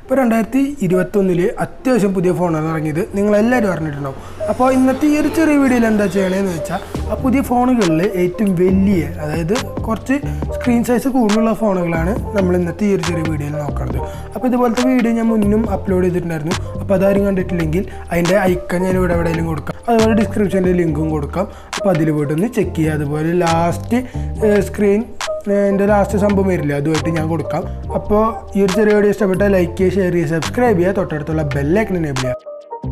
ഇപ്പോൾ രണ്ടായിരത്തി ഇരുപത്തൊന്നില് അത്യാവശ്യം പുതിയ ഫോണാണ് ഇറങ്ങിയത് നിങ്ങളെല്ലാവരും അറിഞ്ഞിട്ടുണ്ടാവും അപ്പോൾ ഇന്നത്തെ ഈ ഒരു ചെറിയ വീഡിയോയിൽ എന്താ ചെയ്യണതെന്ന് വെച്ചാൽ ആ പുതിയ ഫോണുകളിൽ ഏറ്റവും വലിയ അതായത് കുറച്ച് സ്ക്രീൻ സൈസ് കൂടുതലുള്ള ഫോണുകളാണ് നമ്മൾ ഇന്നത്തെ ഈ ഒരു ചെറിയ വീഡിയോയിൽ നോക്കുന്നത് അപ്പോൾ ഇതുപോലത്തെ വീഡിയോ ഞാൻ മുന്നും അപ്ലോഡ് ചെയ്തിട്ടുണ്ടായിരുന്നു അപ്പോൾ അതാരും കണ്ടിട്ടില്ലെങ്കിൽ അതിൻ്റെ ഐക്കൺ ഞാൻ ഇവിടെ എവിടെയെങ്കിലും കൊടുക്കാം അതുപോലെ ഡിസ്ക്രിപ്ഷനിൽ ലിങ്കും കൊടുക്കാം അപ്പോൾ അതിൽ പോയിട്ട് ഒന്ന് ചെക്ക് ചെയ്യുക അതുപോലെ ലാസ്റ്റ് സ്ക്രീൻ എൻ്റെ ലാസ്റ്റ് സംഭവം വരില്ല അതുമായിട്ട് ഞാൻ കൊടുക്കാം അപ്പോൾ ഈ ഒരു ചെറിയ വീഡിയോ ഇഷ്ടപ്പെട്ടാൽ ലൈക്ക് ചെയ്യുക ഷെയർ ചെയ്യുക സബ്സ്ക്രൈബ് ചെയ്യുക തൊട്ടടുത്തുള്ള ബെല്ലൈക്കൺ എനേബിൾ ചെയ്യുക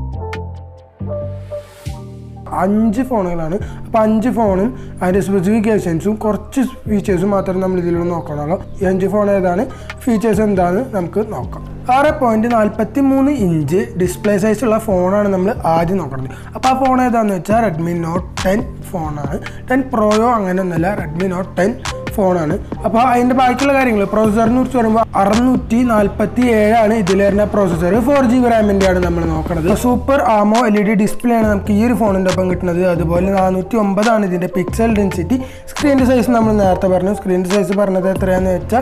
അഞ്ച് ഫോണുകളാണ് അപ്പോൾ അഞ്ച് ഫോണും അതിൻ്റെ സ്പെസിഫിക്കേഷൻസും കുറച്ച് ഫീച്ചേഴ്സും മാത്രമേ നമ്മൾ ഇതിലൂടെ നോക്കണമല്ലോ ഈ അഞ്ച് ഫോൺ ഏതാണ് ഫീച്ചേഴ്സ് എന്താണെന്ന് നമുക്ക് നോക്കാം ആറ് പോയിൻറ്റ് നാൽപ്പത്തി മൂന്ന് ഇഞ്ച് ഡിസ്പ്ലേ സൈസുള്ള ഫോണാണ് നമ്മൾ ആദ്യം നോക്കുന്നത് അപ്പോൾ ആ ഫോൺ ഏതാണെന്ന് വെച്ചാൽ റെഡ്മി നോട്ട് ടെൻ ഫോണാണ് ടെൻ പ്രോയോ അങ്ങനെ ഒന്നല്ല റെഡ്മി നോട്ട് ടെൻ ഫോണാണ് അപ്പോൾ അതിൻ്റെ ബാക്കിയുള്ള കാര്യങ്ങൾ പ്രോസസ്സറിനെ കുറിച്ച് പറയുമ്പോൾ അറുന്നൂറ്റി നാൽപ്പത്തി ഏഴാണ് ഇതിൽ വരുന്ന പ്രോസസ്സർ ഫോർ ജി ബി റാമിൻ്റെ ആണ് നമ്മൾ നോക്കുന്നത് super AMOLED display ആണ് നമുക്ക് ഈ ഒരു ഫോണിൻ്റെ ഒപ്പം കിട്ടുന്നത് അതുപോലെ നാനൂറ്റി ഒമ്പതാണ് ഇതിൻ്റെ പിക്സൽ ഡെൻസിറ്റി സ്ക്രീനിൻ്റെ സൈസ് നമ്മൾ നേരത്തെ പറഞ്ഞു സ്ക്രീനിൻ്റെ സൈസ് പറഞ്ഞത് എത്രയാണെന്ന് വെച്ചാൽ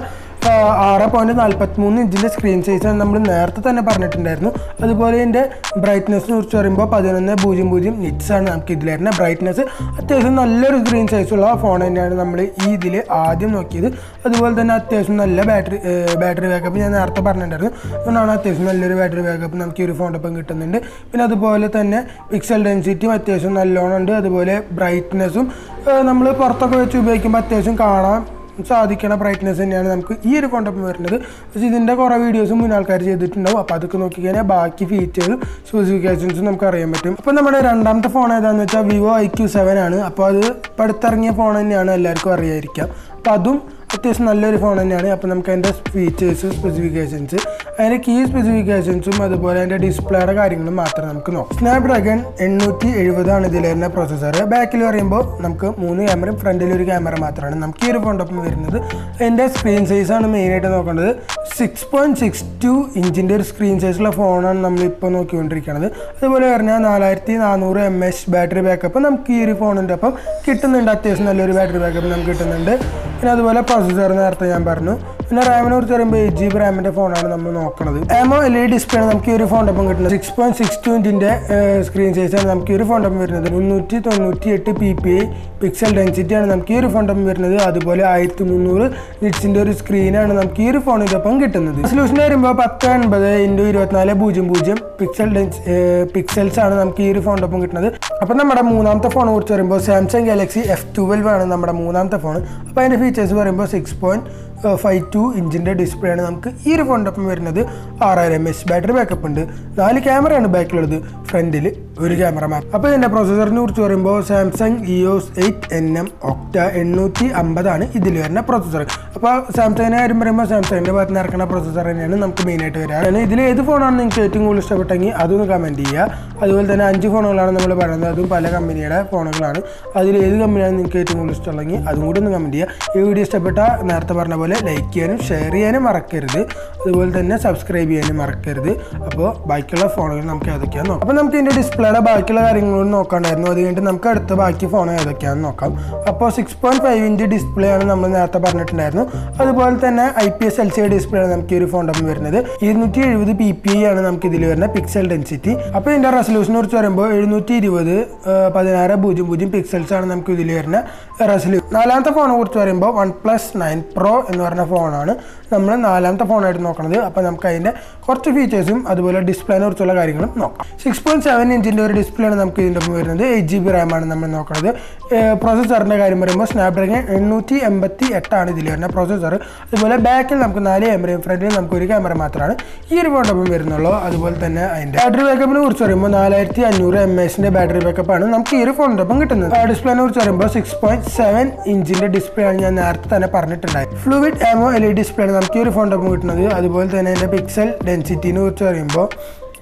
ആറ് പോയിന്റ് നാൽപ്പത്തി മൂന്ന് ഇഞ്ചിൻ്റെ സ്ക്രീൻ സൈസാണ് നമ്മൾ നേരത്തെ തന്നെ പറഞ്ഞിട്ടുണ്ടായിരുന്നു അതുപോലെ ഇതിൻ്റെ ബ്രൈറ്റ്നസ്സിനെ കുറിച്ച് പറയുമ്പോൾ പതിനൊന്ന് പൂജ്യം പൂജ്യം നിറ്റ്സ് ആണ് നമുക്ക് ഇതിൽ വരുന്ന ബ്രൈറ്റ്നസ് അത്യാവശ്യം നല്ലൊരു സ്ക്രീൻ സൈസുള്ള ഫോൺ തന്നെയാണ് നമ്മൾ ഈ ഇതിൽ ആദ്യം നോക്കിയത് അതുപോലെ തന്നെ അത്യാവശ്യം നല്ല ബാറ്ററി ബാറ്ററി ബാക്കപ്പ് ഞാൻ നേരത്തെ പറഞ്ഞിട്ടുണ്ടായിരുന്നു അതുകൊണ്ടാണ് അത്യാവശ്യം നല്ലൊരു ബാറ്ററി ബാക്കപ്പ് നമുക്ക് ഈ ഒരു ഫോണിൻ്റെ ഒപ്പം കിട്ടുന്നുണ്ട് പിന്നെ അതുപോലെ തന്നെ പിക്സൽ ഡെൻസിറ്റിയും അത്യാവശ്യം നല്ലോണം ഉണ്ട് അതുപോലെ ബ്രൈറ്റ്നസ്സും നമ്മൾ പുറത്തൊക്കെ വെച്ച് ഉപയോഗിക്കുമ്പോൾ അത്യാവശ്യം കാണാൻ സാധിക്കണ ബ്രൈറ്റ്നസ് തന്നെയാണ് നമുക്ക് ഈ ഒരു ഫോണ്ടൊപ്പം വരുന്നത് പക്ഷേ ഇതിൻ്റെ കുറേ വീഡിയോസും മുൻ ആൾക്കാർ ചെയ്തിട്ടുണ്ടാവും അപ്പോൾ അതൊക്കെ നോക്കിക്കഴിഞ്ഞാൽ ബാക്കി ഫീച്ചേഴ്സും സ്പെസിഫിക്കേഷൻസും നമുക്ക് അറിയാൻ പറ്റും അപ്പോൾ നമ്മുടെ രണ്ടാമത്തെ ഫോൺ ഏതാണെന്ന് വെച്ചാൽ വിവോ ഐ ക്യു സെവൻ ആണ് അപ്പോൾ അത് ഇപ്പോൾ അടുത്തിറങ്ങിയ ഫോൺ തന്നെയാണ് എല്ലാവർക്കും അറിയായിരിക്കാം അപ്പോൾ അതും അത്യാവശ്യം നല്ലൊരു ഫോൺ തന്നെയാണ് അപ്പോൾ നമുക്ക് അതിൻ്റെ ഫീച്ചേഴ്സ് സ്പെസിഫിക്കേഷൻസ് അതിൻ്റെ കീ സ്പെസിഫിക്കേഷൻസും അതുപോലെ അതിൻ്റെ ഡിസ്പ്ലേയുടെ കാര്യങ്ങളും മാത്രമേ നമുക്ക് നോക്കാം സ്നാപ്ഡ്രാഗൺ എണ്ണൂറ്റി എഴുപതാണ് ഇതിൽ വരുന്ന പ്രൊസസ്സർ ബാക്കിൽ പറയുമ്പോൾ നമുക്ക് മൂന്ന് ക്യാമറയും ഫ്രണ്ടിൽ ഒരു ക്യാമറ മാത്രമാണ് നമുക്ക് ഈ ഒരു ഫോണിനൊപ്പം വരുന്നത് അതിൻ്റെ സ്ക്രീൻ സൈസാണ് മെയിനായിട്ട് നോക്കേണ്ടത് സിക്സ് പോയിൻറ്റ് സിക്സ് ടു ഇഞ്ചിൻ്റെ ഒരു സ്ക്രീൻ സൈസുള്ള ഫോണാണ് നമ്മളിപ്പോൾ നോക്കിക്കൊണ്ടിരിക്കുന്നത് അതുപോലെ പറഞ്ഞാൽ നാലായിരത്തി നാനൂറ് എം എച്ച് ബാറ്ററി ബാക്കപ്പ് നമുക്ക് ഈ ഒരു ഫോണിൻ്റെ ഒപ്പം കിട്ടുന്നുണ്ട് അത്യാവശ്യം നല്ലൊരു ബാറ്ററി ബാക്കപ്പ് നമുക്ക് കിട്ടുന്നുണ്ട് പിന്നെ അതുപോലെ പ്രോസസ്സർ നേരത്തെ ഞാൻ പറഞ്ഞു പിന്നെ റാമിനെ കുറിച്ച് പറയുമ്പോൾ എയ്റ്റ് ജി ബി റാമിൻ്റെ ഫോണാണ് നമ്മൾ നോക്കുന്നത് ആമോ എൽ ഇ ഡിസ്പ്ലേ ആണ് നമുക്ക് ഈ ഒരു ഫോണിൻ്റെ ഒപ്പം കിട്ടുന്നത് സിക്സ് പോയിന്റ് സിക്സ് ടു ഇഞ്ചിൻ്റെ സ്ക്രീൻ സൈസാണ് നമുക്ക് ഈ ഒരു ഫോണിൻ്റെ ഒപ്പം വരുന്നത് മുന്നൂറ്റി തൊണ്ണൂറ്റി എട്ട് പി പി ഐ പിക്സൽ ഡെൻസിറ്റിയാണ് നമുക്ക് ഈ ഒരു ഫോണിൻ്റെ ഒപ്പം വരുന്നത് അതുപോലെ ആയിരത്തി മുന്നൂറ് നിറ്റ്സിൻ്റെ ഒരു സ്ക്രീനാണ് നമുക്ക് ഈ ഒരു ഫോണിൻ്റെ ഒപ്പം കിട്ടുന്നത് സൊല്യൂഷൻ വരുമ്പോൾ പത്ത് എൺപത് ഇൻറ്റു ഇരുപത്തിനാല് പൂജ്യം പൂജ്യം പിക്സൽ ഡെൻസ് പിക്സൽസ് ആണ് നമുക്ക് ഈ ഒരു ഫോണിൻ്റെ ഒപ്പം കിട്ടുന്നത് അപ്പോൾ നമ്മുടെ മൂന്നാമത്തെ ഫോൺ കുറിച്ച് പറയുമ്പോൾ സാംസങ് ഗാലക്സി എഫ് ട്വൽവ് ആണ് നമ്മുടെ മൂന്നാമത്തെ ഫോൺ അപ്പോൾ അതിൻ്റെ ഫീച്ചേഴ്സ് പറയുമ്പോൾ സിക്സ് പോയിൻറ്റ് ഫൈവ് ടു ഇഞ്ചിൻ്റെ ഡിസ്പ്ലേ ആണ് നമുക്ക് ഈ ഒരു ഫോണിനൊപ്പം വരുന്നത് ആറായിരം എം എച്ച് ബാറ്ററി ബാക്കപ്പ് ഉണ്ട് നാല് ക്യാമറയാണ് ബാക്കിലുള്ളത് ഫ്രണ്ടിൽ ഒരു ക്യാമറ മാത്രം അപ്പോൾ ഇതിൻ്റെ പ്രോസസ്സറിനെ കുറിച്ച് പറയുമ്പോൾ സാംസങ് ഇയോസ് എയ്റ്റ് എൻ എം ഒക്ട എണ്ണൂറ്റി അമ്പതാണ് ഇതിൽ വരുന്ന പ്രോസസ്സർ അപ്പോൾ സാംസങ്ങിൻ്റെ കാര്യം പറയുമ്പോൾ സാംസങ്ങിൻ്റെ ഭാഗത്ത് നിന്ന് ഇറക്കുന്ന പ്രോസസ്സർ തന്നെയാണ് നമുക്ക് മെയിനായിട്ട് വരാറ് ഇതിൽ ഏത് ഫോണാണ് നിങ്ങൾക്ക് ഏറ്റവും കൂടുതൽ ഇഷ്ടപ്പെട്ടെങ്കിൽ അതൊന്ന് കമൻറ്റ് ചെയ്യുക അതുപോലെ തന്നെ അഞ്ച് ഫോണുകളാണ് നമ്മൾ പറയുന്നത് അതും പല കമ്പനിയുടെ ഫോണുകളാണ് അതിൽ ഏത് കമ്പനിയാണ് നിങ്ങൾക്ക് ഏറ്റവും കൂടുതൽ ഇഷ്ടമുള്ളെങ്കിൽ അതും കൂടി ഒന്ന് കമൻറ്റ് ചെയ്യുക ഈ വീഡിയോ ഇഷ്ടപ്പെട്ട നേരത്തെ പറഞ്ഞ പോലെ ലൈക്ക് ചെയ്യാനും ഷെയർ ചെയ്യാനും മറക്കരുത് അതുപോലെ തന്നെ സബ്സ്ക്രൈബ് ചെയ്യാനും മറക്കരുത് അപ്പോൾ ബാക്കിയുള്ള ഫോണുകൾ നമുക്ക് ഏതൊക്കെയാണെന്ന് നോക്കാം അപ്പോൾ നമുക്ക് ഇതിൻ്റെ ഡിസ്പ്ലേയുടെ ബാക്കിയുള്ള കാര്യങ്ങളോട് നോക്കാണ്ടായിരുന്നു അത് കഴിഞ്ഞിട്ട് നമുക്ക് അടുത്ത ബാക്കി ഫോൺ ഏതൊക്കെയാണെന്ന് നോക്കാം അപ്പോൾ six point five inch display ആണ് നമ്മൾ നേരത്തെ പറഞ്ഞിട്ടുണ്ടായിരുന്നു അതുപോലെ തന്നെ I P S L C display ആണ് നമുക്ക് ഈ ഒരു ഫോണിൻ്റെ വരുന്നത് ഇരുന്നൂറ്റി എഴുപത് പി പി ഐ ആണ് നമുക്ക് ഇതിൽ വരുന്ന പിക്സൽ ഡെൻസിറ്റി അപ്പോൾ ഇതിൻ്റെ റെസൊല്യൂഷനെ കുറിച്ച് പറയുമ്പോൾ എഴുന്നൂറ്റി ഇരുപത് പതിനാറ് പൂജ്യം പൂജ്യം പിക്സൽസ് ആണ് നമുക്ക് ഇതിൽ വരുന്ന റെസൊല്യൂഷൻ നാലാമത്തെ ഫോണിനെ കുറിച്ച് പറയുമ്പോൾ വൺ പ്ലസ് നയൻ പ്രോ എന്ന് പറഞ്ഞ ഫോണാണ് നമ്മൾ നാലാമത്തെ ഫോണായിട്ട് നോക്കുന്നത് അപ്പോൾ നമുക്ക് അതിൻ്റെ കുറച്ച് ഫീച്ചേഴ്സും അതുപോലെ ഡിസ്പ്ലേനെ കുറിച്ചുള്ള കാര്യങ്ങളും നോക്കാം സിക്സ് പോയിൻറ്റ് സെവൻ ഇഞ്ചിൻ്റെ ഒരു ഡിസ്പ്ലേ ആണ് നമുക്ക് ഇതിൻ്റെ ഒപ്പം വരുന്നത് എയ്റ്റ് ജി ബി റാമാണ് നമ്മൾ നോക്കുന്നത് പ്രോസസ്സറിൻ്റെ കാര്യം പറയുമ്പോൾ സ്നാപ്ഡ്രാഗൺ എണ്ണൂറ്റി എൺപത്തി എട്ടാണ് ഇതിൽ വരുന്ന പ്രോസസ്സർ അതുപോലെ ബാക്കിൽ നമുക്ക് നാല് ക്യാമറയും ഫ്രണ്ടിൽ നമുക്ക് ഒരു ക്യാമറ മാത്രമാണ് ഈ ഒരു ഫോട്ടോപ്പം വരുന്നുള്ളൂ അതുപോലെ തന്നെ അതിൻ്റെ ബാറ്ററി ബാക്കപ്പിനെ കുറിച്ച് പറയുമ്പോൾ നാലായിരത്തി അഞ്ഞൂറ് എം എച്ചിൻ്റെ ബാറ്ററി ബാക്കപ്പാണ് നമുക്ക് ഈ ഒരു ഫോണിൻ്റെ ഒപ്പം കിട്ടുന്നത് ഡിസ്പ്ലേനെ കുറിച്ച് പറയുമ്പോൾ സിക്സ് പോയിൻറ്റ് സെവൻ ഇഞ്ചിൻ്റെ ഡിസ്പ്ലേ ആണ് ഞാൻ നേരത്തെ തന്നെ പറഞ്ഞിട്ടുണ്ടായി fluid AMOLED display ആണ് നമുക്ക് ഈ ഒരു ഫോണിൻ്റെ ഒപ്പം കിട്ടുന്നത് അതുപോലെ തന്നെ അതിൻ്റെ പിക്സൽ ഡെൻസിറ്റിനെ കുറിച്ച് പറയുമ്പോൾ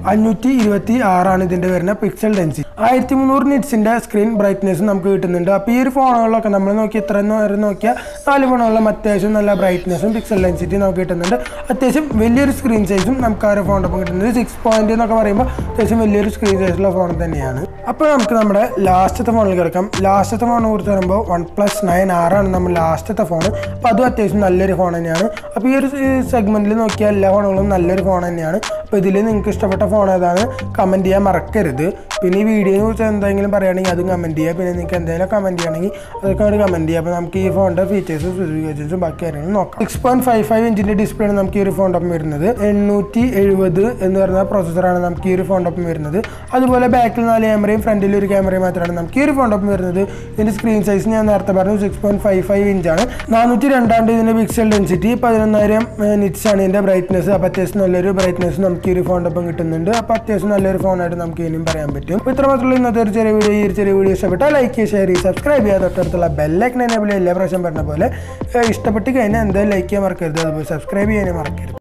അഞ്ഞൂറ്റി ഇരുപത്തി ആറാണ് ഇതിൻ്റെ വരുന്ന പിക്സൽ ഡെൻസിറ്റി ആയിരത്തി മുന്നൂറ് നിറ്റ്സിൻ്റെ സ്ക്രീൻ ബ്രൈറ്റ്നസ് നമുക്ക് കിട്ടുന്നുണ്ട് അപ്പോൾ ഈ ഒരു ഫോണുകളിലൊക്കെ നമ്മൾ നോക്കി ഇത്ര നേരം നോക്കിയാൽ നാല് ഫോണുകളിലും അത്യാവശ്യം നല്ല ബ്രൈറ്റ്നസും പിക്സൽ ഡെൻസിറ്റി നമുക്ക് കിട്ടുന്നുണ്ട് അത്യാവശ്യം വലിയൊരു സ്ക്രീൻ സൈസും നമുക്ക് ആ ഒരു ഫോണിനൊപ്പം കിട്ടുന്നത് സിക്സ് പോയിന്റ് എന്നൊക്കെ പറയുമ്പോൾ അത്യാവശ്യം വലിയൊരു സ്ക്രീൻ സൈസുള്ള ഫോൺ തന്നെയാണ് അപ്പോൾ നമുക്ക് നമ്മുടെ ലാസ്റ്റത്തെ ഫോണിൽ കിടക്കാം ലാസ്റ്റത്തെ ഫോണിനെ കുറിച്ച് പറയുമ്പോൾ വൺ പ്ലസ് നയൻ ആറാണ് നമ്മൾ ലാസ്റ്റത്തെ ഫോൺ അപ്പോൾ അതും അത്യാവശ്യം നല്ലൊരു ഫോൺ തന്നെയാണ് അപ്പോൾ ഈ ഒരു സെഗ്മെൻറ്റിൽ നോക്കിയാൽ എല്ലാ ഫോണുകളും നല്ലൊരു ഫോൺ തന്നെയാണ് അപ്പോൾ ഇതിൽ നിങ്ങൾക്ക് ഇഷ്ടപ്പെട്ട ഫോൺ ഏതാണ് കമൻറ്റ് ചെയ്യാൻ മറക്കരുത് പിന്നെ ഈ വീഡിയോയെ കുറിച്ച് എന്തെങ്കിലും പറയുകയാണെങ്കിൽ അതും കമൻറ്റ് ചെയ്യുക പിന്നെ നിങ്ങൾക്ക് എന്തെങ്കിലും കമൻറ്റ് ചെയ്യണമെങ്കിൽ അതൊക്കെ അവിടെ കമൻറ്റ് ചെയ്യുക അപ്പോൾ നമുക്ക് ഈ ഫോണിൻ്റെ ഫീച്ചേഴ്സും സ്പെസിഫിക്കേഷൻസും ബാക്കി കാര്യങ്ങളും നോക്കാം സിക്സ് പോയിൻറ്റ് ഫൈവ് ഫൈവ് ഇഞ്ചിൻ്റെ ഡിസ്പ്ലേ ആണ് നമുക്ക് ഈ ഒരു ഫോണിൻ്റെ ഒപ്പം വരുന്നത് എണ്ണൂറ്റി എഴുപത് എന്ന് പറയുന്ന പ്രോസസ്സറാണ് നമുക്ക് ഈ ഒരു ഫോണിൻ്റെ ഒപ്പം വരുന്നത് അതുപോലെ ബാക്കിൽ നാല് ക്യാമറയും ഫ്രണ്ടിൽ ഒരു ക്യാമറയും മാത്രമാണ് നമുക്ക് ഈ ഒരു ഫോണിൻ്റെ ഒപ്പം വരുന്നത് ഇതിൻ്റെ സ്ക്രീൻ സൈസ് ഞാൻ നേരത്തെ പറഞ്ഞു സിക്സ് പോയിൻറ്റ് ഫൈവ് ഫൈവ് ഇഞ്ചാണ് നാനൂറ്റി രണ്ടാണ്ട് ഇതിൻ്റെ പിക്സൽ ഡെൻസിറ്റി പതിനൊന്നായിരം നിറ്റ്സ് ആണ് ഇതിൻ്റെ ബ്രൈറ്റ്നസ് അപ്പോൾ അത്യാവശ്യം നല്ലൊരു ബ്രൈറ്റ്നസ് നമുക്ക് ഈ ഒരു ഫോണിൻ്റെ ഒപ്പം കിട്ടുന്നുണ്ട് അപ്പോൾ അത്യാവശ്യം നല്ലൊരു ഫോണായിട്ട് നമുക്ക് ഇനിയും പറയാൻ പറ്റും അപ്പോൾ ഇത്ര മാത്രമല്ല ഇന്നത്തെ ഒരു ചെറിയ വീഡിയോ ഈ ഒരു ചെറിയ വീഡിയോ ഇഷ്ടപ്പെട്ടാൽ ലൈക്ക് ചെയ്യുക ഷെയർ ചെയ്യുക സബ്സ്ക്രൈബ് ചെയ്യുക തൊട്ടടുത്തുള്ള ബെല്ലൈക്കൻ എനേബിൾ എല്ലാ പ്രാവശ്യം പറഞ്ഞ പോലെ ഏഹ് ഇഷ്ടപ്പെട്ട് കഴിഞ്ഞാൽ എന്തായാലും ലൈക്ക് ചെയ്യാൻ മറക്കരുത് അതുപോലെ സബ്സ്ക്രൈബ് ചെയ്യാനും മറക്കരുത്